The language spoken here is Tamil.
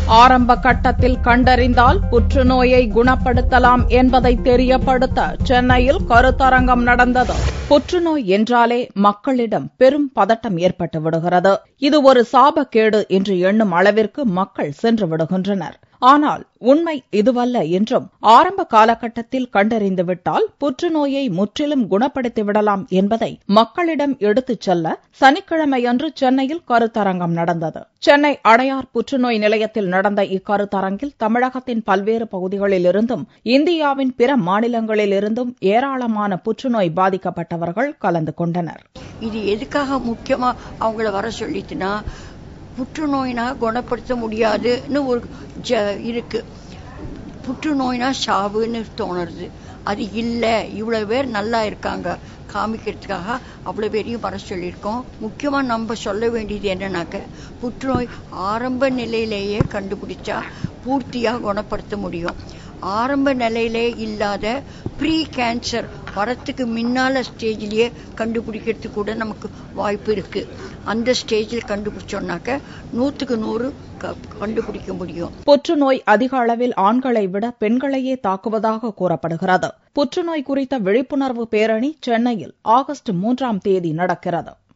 ஆரம்ப கட்டத்தில் கண்டறிந்தால் புற்றுநோயை குணப்படுத்தலாம் என்பதை தெரியப்படுத்த சென்னையில் கருத்தரங்கம் நடந்தது புற்றுநோய் என்றாலே மக்களிடம் பெரும் பதட்டம் ஏற்பட்டு விடுகிறது இது ஒரு சாபக்கேடு என்று எண்ணும் அளவிற்கு மக்கள் சென்று விடுகின்றனர் ஆனால் உண்மை இதுவல்ல என்றும் ஆரம்ப காலகட்டத்தில் கண்டறிந்துவிட்டால் புற்றுநோயை முற்றிலும் குணப்படுத்திவிடலாம் என்பதை மக்களிடம் எடுத்துச் செல்ல சனிக்கிழமையன்று சென்னையில் கருத்தரங்கம் நடந்தது சென்னை அடையார் புற்றுநோய் நிலையத்தில் நடந்த இக்கருத்தரங்கில் தமிழகத்தின் பல்வேறு பகுதிகளிலிருந்தும் இந்தியாவின் பிற மாநிலங்களிலிருந்தும் ஏராளமான புற்றுநோய் பாதிக்கப்பட்டவர்கள் கலந்து கொண்டனர் இது எதுக்காக முக்கியமா அவங்கள வர சொல்லிட்டுனா புற்றுநோயினா குணப்படுத்த முடியாதுன்னு ஒரு ஜ இருக்கு புற்றுநோய்னா சாவுன்னு தோணுறது அது இல்லை இவ்வளோ பேர் நல்லா இருக்காங்க காமிக்கிறதுக்காக அவ்வளோ பேரையும் வர சொல்லியிருக்கோம் முக்கியமாக நம்ம சொல்ல வேண்டியது என்னன்னாக்க புற்றுநோய் ஆரம்ப நிலையிலேயே கண்டுபிடிச்சா பூர்த்தியாக குணப்படுத்த முடியும் ஆரம்ப நிலையிலே இல்லாத ப்ரீ கேன்சர் வரத்துக்கு முன்னால ஸ்டேஜ்லயே கண்டுபிடிக்கிறதுக்கு கூட நமக்கு வாய்ப்பு இருக்கு அந்த ஸ்டேஜில் கண்டுபிடிச்சோம்னாக்க நூற்றுக்கு நூறு கண்டுபிடிக்க முடியும் புற்றுநோய் அதிக அளவில் ஆண்களை விட பெண்களையே தாக்குவதாக கூறப்படுகிறது புற்றுநோய் குறித்த விழிப்புணர்வு பேரணி சென்னையில் ஆகஸ்ட் மூன்றாம் தேதி நடக்கிறது